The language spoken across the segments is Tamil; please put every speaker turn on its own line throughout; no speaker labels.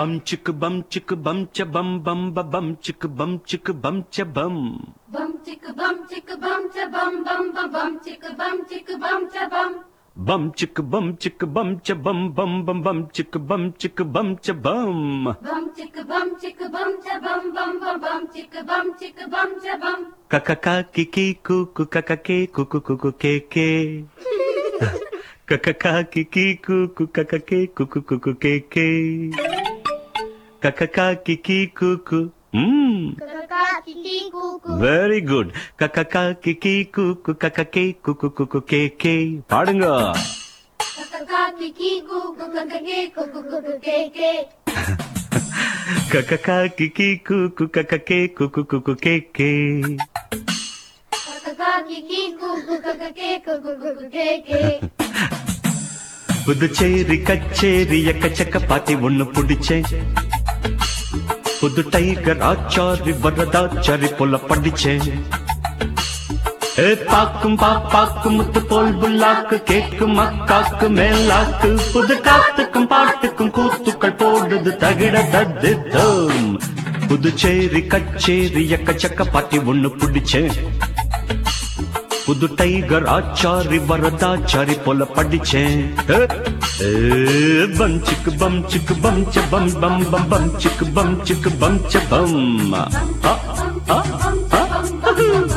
bum chick bum chick bum cha bum bum ba bum chick bum chick bum cha bum.
Bum chicka bum chicka bum cha bum bum bum bum chicka bum chicka bum cha bum.
Bum chick bum chick bum cha bum bum bum bum chick bum chick bum cha bum.
Bum chicka bum chicka bum cha bum bum bum bum chicka bum chicka bum cha bum.
Kakaka kiki kuku kakake kuku kuku keke. Kakaka kiki kuku kakake kuku kuku keke. Kakaka kiki kuku. Mmm.
Kaka kiki kuku.
Very good கக்கா கிக்கி குக்கு கக்கே குக்கு குக்கு கே கே பாடுங்க
Kaka kiki kuku kaka ke kuku kuku ke ke.
கக்கா கிக்கி குக்கு கக்கே குக்கு குக்கு கே கே
Kaka kiki kuku kaka ke kuku kuku ke ke.
Puducherry கச்சேரி எக்கச்சக்க பாட்டி ஒண்ணு புடிச்சேன் புது டைகர் ஆச்சாரி வரதாச்சாரி போல படிச்சேன் ஏ பாக்கும் பாப்பாக்கும் முத்து போல் புல்லாக்கு கேக்கும் அக்காக்கு மேலாக்கு புது காத்துக்கும் பாட்டுக்கும் கூத்துக்கள் போடுது தகிட தத்தித்தோம் புதுச்சேரி கச்சேரி எக்கச்சக்க பாட்டி ஒண்ணு புடிச்சேன் புது டைகர் ஆச்சாரி வரதாச்சாரி போல படிச்சேன் ஏ, ஏ, பம் சிக்கு பம் சிக்கு பம் ச பம் பம் பம் பம் சிக்கு பம் சிக்கு பம் ச பம் ஆ, ஆ, ஆ.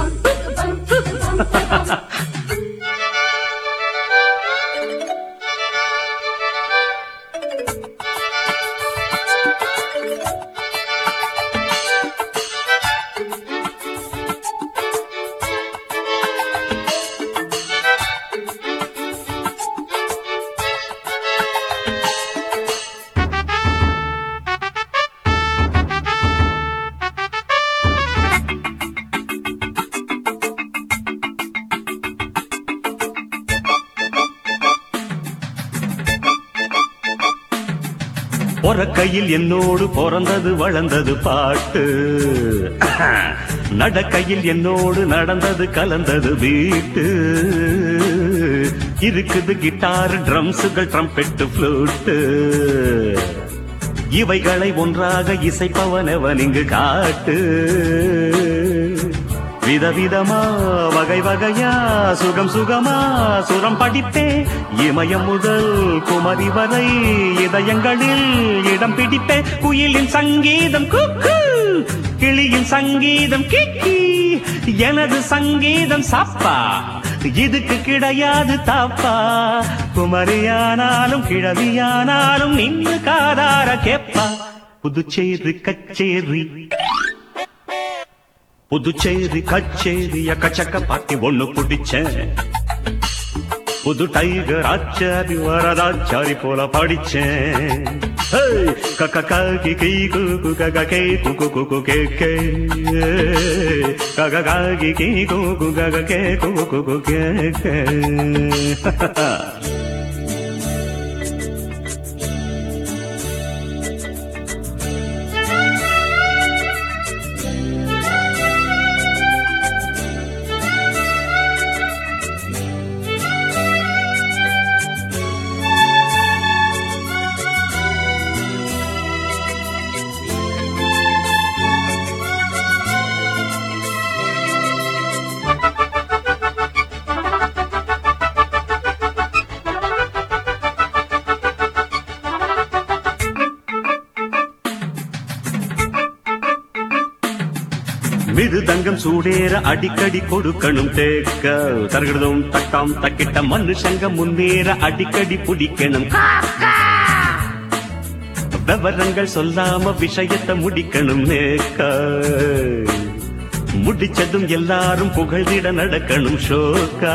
கையில் என்னோடு பிறந்தது வளர்ந்தது பாட்டு நடக்கையில் என்னோடு நடந்தது கலந்தது வீட்டு இருக்குது கிட்டார் ட்ரம்ஸுகள் ட்ரம்பெட்டு ஃப்ளூட்டு இவைகளை ஒன்றாக இசைப்பவனவன் இங்கு காட்டு விதவிதமா வகை வகையா சுகம் சுகமா சுரம் படிப்பே இமயம் முதல் குமரி வரை இதயங்களில் இடம் பிடிப்பே குயிலின் சங்கீதம் குக்கு கிளியின் சங்கீதம் கிக்கி எனது சங்கீதம் சாப்பா இதுக்கு கிடையாது தாப்பா குமரியானாலும் கிழவியானாலும் நின்று காதார கேப்பா புதுச்சேரி கச்சேரி புதுச்சேரி கச்சேரி எக்கச்சக்க பாட்டி ஒண்ணு பிடிச்சேன் புது டைகர் ஆச்சாரி வரதாச்சாரி போல படிச்சேன் ஹேய், கக்க காக்கி கீ குக்கு கக கே குக்கு குக்கு கே கே கக காக்கி கீ குக்கு கக கே குக்கு குக்கு கே கே மிருதங்கம் சூடேற அடிக்கடி கொடுக்கணும் தேக்க தருகிறதும் தட்டாம் தக்கிட்ட மனுஷங்க முன்னேற அடிக்கடி பிடிக்கணும் விவரங்கள் சொல்லாம விஷயத்தை முடிக்கணும் நேக்க முடிச்சதும் எல்லாரும் புகழ்ந்திட நடக்கணும் ஷோக்கா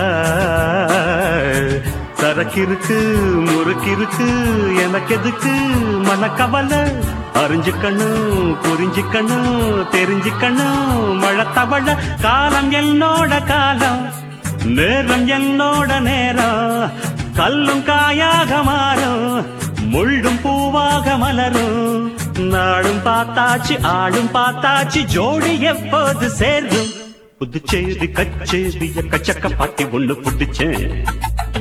சரக்கிருக்கு முறுக்கிருக்கு எனக்கு எதுக்கு மனக்கவலை அறிஞ்சுக்கணும் புரிஞ்சுக்கணும் தெரிஞ்சுக்கணும் மழை தவள காலம் என்னோட காலம் நேரம் என்னோட நேரம் கல்லும் காயாக மாறும் முள்ளும் பூவாக மலரும் நாடும் பார்த்தாச்சு ஆளும் பார்த்தாச்சு ஜோடி எப்போது சேரும் புதுச்சேரி கச்சேரி கச்சக்க பாட்டி ஒண்ணு புடிச்சேன்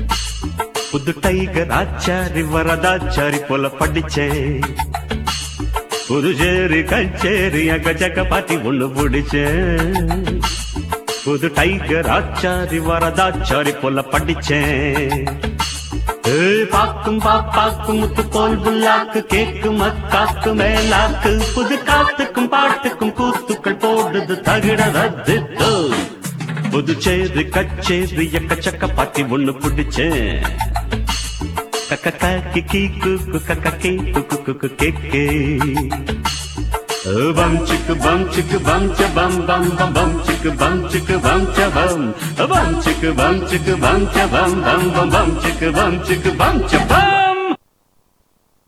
புது டைகர் ஆச்சாரி வரதாச்சாரி போல படிச்சேன் புதுச்சேரி கச்சேரி அக்கச்சக்க பாட்டி ஒண்ணு பிடிச்சேன் புது டைகர் ஆச்சாரி வரதாச்சாரி போல படிச்சேன் ஏய், பாக்கும் பாப்பாக்கும் முத்து போல் புல்லாக்கு கேக்கு மக்காக்கு மேலாக்கு புது காத்துக்கும் பாட்டுக்கும் கூத்துக்கள் போடுது தகிட ரத்திட்டு புதுச்சேரி கச்சேரி எக்கச்சக்க பாட்டி ஒண்ணு பிடிச்சேன் கக்க கிக்கி குக்கு கக்க கே குக்கு குக்கு கேக்கே Bum chicka bum chicka bum cha bum bum bum bum chicka bum chicka bum cha bum bum chicka bum chicka bum cha bum bum bum bum chicka bum chicka bum cha bum